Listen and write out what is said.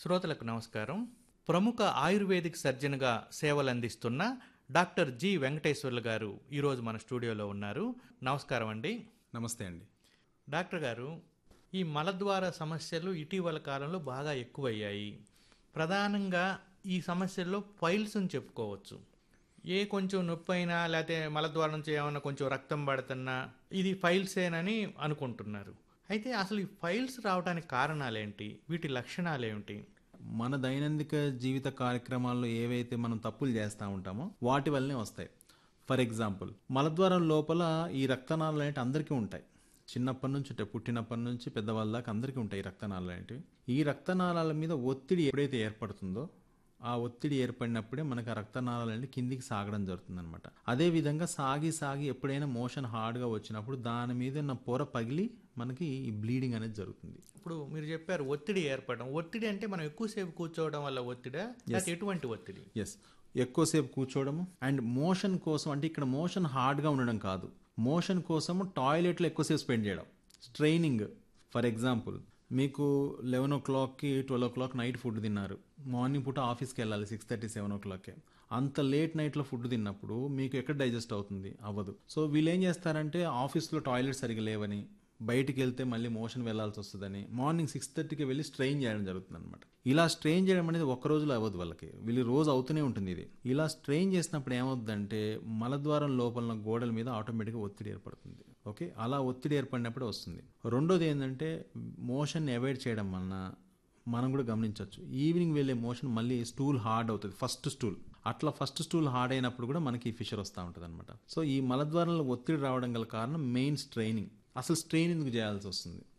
శ్రోతలకు నమస్కారం ప్రముఖ ఆయుర్వేదిక్ సర్జన్గా సేవలు అందిస్తున్న డాక్టర్ జి వెంకటేశ్వర్లు గారు ఈరోజు మన స్టూడియోలో ఉన్నారు నమస్కారం అండి నమస్తే అండి డాక్టర్ గారు ఈ మలద్వార సమస్యలు ఇటీవల కాలంలో బాగా ఎక్కువయ్యాయి ప్రధానంగా ఈ సమస్యల్లో ఫైల్స్ అని చెప్పుకోవచ్చు ఏ కొంచెం నొప్పి అయినా లేకపోతే మలద్వారం నుంచి ఏమైనా కొంచెం రక్తం పడుతున్నా ఇది ఫైల్సేనని అనుకుంటున్నారు అయితే అసలు ఈ ఫైల్స్ రావడానికి కారణాలేంటి వీటి లక్షణాలు ఏమిటి మన దైనందిక జీవిత కార్యక్రమాల్లో ఏవైతే మనం తప్పులు చేస్తూ ఉంటామో వాటి వల్లనే వస్తాయి ఫర్ ఎగ్జాంపుల్ మలద్వారం లోపల ఈ రక్తనాళాలు అనేవి అందరికీ ఉంటాయి చిన్నప్పటి నుంచి అంటే పుట్టినప్పటి నుంచి పెద్దవాళ్ళ దాకా అందరికీ ఉంటాయి ఈ రక్తనాళాలు అనేటివి ఈ రక్తనాళాల మీద ఒత్తిడి ఎప్పుడైతే ఏర్పడుతుందో ఆ ఒత్తిడి ఏర్పడినప్పుడే మనకు ఆ రక్తనాళాలు అనేవి కిందికి సాగడం జరుగుతుంది అనమాట అదే విధంగా సాగి సాగి ఎప్పుడైనా మోషన్ హార్డ్గా వచ్చినప్పుడు దాని మీద ఉన్న పొర పగిలి మనకి ఈ బ్లీడింగ్ అనేది జరుగుతుంది ఇప్పుడు మీరు చెప్పారు ఒత్తిడి ఏర్పడడం ఒత్తిడి అంటే మనం ఎక్కువసేపు కూర్చోవడం వల్ల ఒత్తిడా లేకపోతే ఎటువంటి ఒత్తిడి ఎస్ ఎక్కువసేపు కూర్చోవడము అండ్ మోషన్ కోసం అంటే ఇక్కడ మోషన్ హార్డ్గా ఉండడం కాదు మోషన్ కోసము టాయిలెట్లో ఎక్కువసేపు స్పెండ్ చేయడం స్ట్రైనింగ్ ఫర్ ఎగ్జాంపుల్ మీకు లెవెన్ ఓ క్లాక్కి twelve o'clock night food తిన్నారు మార్నింగ్ పూట ఆఫీస్కి వెళ్ళాలి సిక్స్ థర్టీ సెవెన్ ఓ క్లాక్కే అంత లేట్ నైట్లో ఫుడ్ తిన్నప్పుడు మీకు ఎక్కడ డైజెస్ట్ అవుతుంది అవ్వదు సో వీళ్ళు ఏం చేస్తారంటే ఆఫీస్లో టాయిలెట్ సరిగా లేవని బయటికి వెళ్తే మళ్ళీ మోషన్ వెళ్లాల్సి వస్తుందని మార్నింగ్ సిక్స్ థర్టీకి వెళ్ళి స్ట్రెయిన్ చేయడం జరుగుతుంది అనమాట ఇలా స్ట్రెయిన్ చేయడం అనేది ఒక్క రోజులో అవ్వదు వాళ్ళకి వీళ్ళు రోజు అవుతూనే ఉంటుంది ఇది ఇలా స్ట్రెయిన్ చేసినప్పుడు ఏమవుతుందంటే మలద్వారం లోపల గోడల మీద ఆటోమేటిక్గా ఒత్తిడి ఏర్పడుతుంది ఓకే అలా ఒత్తిడి ఏర్పడినప్పుడే వస్తుంది రెండోది ఏంటంటే మోషన్ అవాయిడ్ చేయడం వలన మనం కూడా గమనించవచ్చు ఈవినింగ్ వెళ్ళే మోషన్ మళ్ళీ స్టూల్ హార్డ్ అవుతుంది ఫస్ట్ స్టూల్ అట్లా ఫస్ట్ స్టూల్ హార్డ్ అయినప్పుడు కూడా మనకి ఫిషర్ వస్తూ ఉంటుంది అనమాట సో ఈ మలద్వారంలో ఒత్తిడి రావడం గల కారణం మెయిన్ స్ట్రైనింగ్ అసలు స్ట్రెయిన్ ఎందుకు చేయాల్సి వస్తుంది